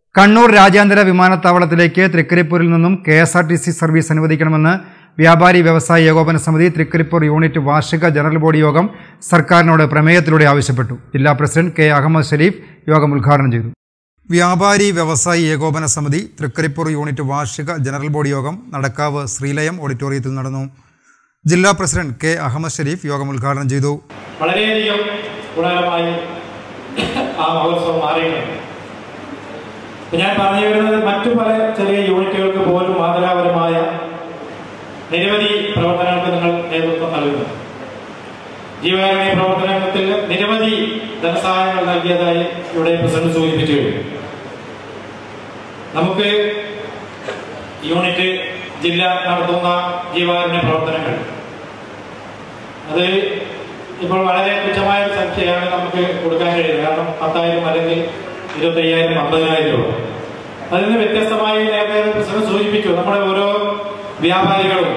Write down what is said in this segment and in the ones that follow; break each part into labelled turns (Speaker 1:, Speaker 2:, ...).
Speaker 1: കണ്ണൂർ രാജ്യാന്തര വിമാനത്താവളത്തിലേക്ക് തൃക്കരിപ്പൂരിൽ നിന്നും K S R T C service അനുവദിക്കണമെന്ന് വ്യാപാരി വ്യവസായി ഏകോപന സമിതി തൃക്കരിപ്പൂർ യൂണിറ്റ് വാർഷിക ജനറൽ ബോഡി യോഗം സർക്കാരിനോട് പ്രമേയത്തിലൂടെ ആവശ്യപ്പെട്ടു ജില്ലാ പ്രസിഡന്റ് കെ അഹമ്മദ് ഷരീഫ് യോഗം ഉദ്ഘാടനം ചെയ്തു വ്യാപാരി വ്യവസായി ഏകോപന സമിതി തൃക്കരിപ്പൂർ യൂണിറ്റ് വാർഷിക ജനറൽ ബോഡി യോഗം നടക്കാവ് ശ്രീലയം ഓഡിറ്റോറിയത്തിൽ നടന്നു ജില്ലാ പ്രസിഡന്റ് കെ അഹമ്മദ് ഷരീഫ് യോഗം ഉദ്ഘാടനം ചെയ്തു
Speaker 2: വളരെയധികം ഗുണകരമായി ആ മഹോത്സവം മാറിയിട്ടുണ്ട് ഇപ്പൊ ഞാൻ പറഞ്ഞു വരുന്നത് മറ്റു പല ചെറിയ യൂണിറ്റുകൾക്ക് പോലും മാതൃകാപരമായ നിരവധി പ്രവർത്തനങ്ങൾക്ക് നിങ്ങൾ നേതൃത്വം നൽകുന്നു ജീവകാരുണ്യ പ്രവർത്തനത്തിൽ നിരവധി ധനസഹായങ്ങൾ നൽകിയതായി ഇവിടെ പ്രസിഡന്റ് സൂചിപ്പിച്ചു കഴിഞ്ഞു നമുക്ക് യൂണിറ്റ് ജില്ല നടത്തുന്ന ജീവകാരുണ്യ പ്രവർത്തനങ്ങൾ അത് ഇപ്പോൾ വളരെ തുച്ഛമായ ഒരു സംഖ്യയാണ് നമുക്ക് കൊടുക്കാൻ കഴിയുന്നത് കാരണം പത്തായിരം അല്ലെങ്കിൽ ഇരുപത്തയ്യായിരം അമ്പതിനായിരം രൂപ അതിൽ നിന്ന് വ്യത്യസ്തമായി നേരത്തെ പ്രസിഡന്റ് സൂചിപ്പിച്ചു നമ്മുടെ ഓരോ വ്യാപാരികളും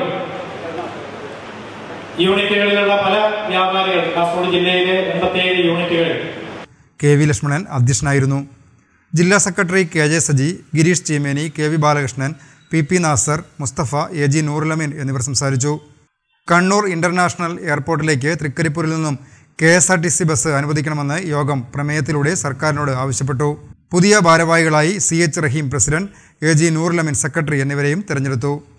Speaker 2: യൂണിറ്റുകളിലുള്ള പല വ്യാപാരികൾ കാസർഗോഡ് ജില്ലയിലെ എൺപത്തിയേഴ് യൂണിറ്റുകൾ
Speaker 1: കെ വി ലക്ഷ്മണൻ അധ്യക്ഷനായിരുന്നു ജില്ലാ secretary K J Saji Girish Cheemeni K V Balakrishnan P P Nasar Musthafa A G Noorulameen എന്നിവർ സംസാരിച്ചു കണ്ണൂർ ഇന്റർനാഷണൽ എയർപോർട്ടിലേക്ക് തൃക്കരിപ്പൂരിൽ നിന്നും K S R T C bus അനുവദിക്കണമെന്ന് യോഗം പ്രമേയത്തിലൂടെ സർക്കാരിനോട് ആവശ്യപ്പെട്ടു പുതിയ ഭാരവാഹികളായി C H Raheem president A G Noorulameen secretary എന്നിവരെയും തെരഞ്ഞെടുത്തു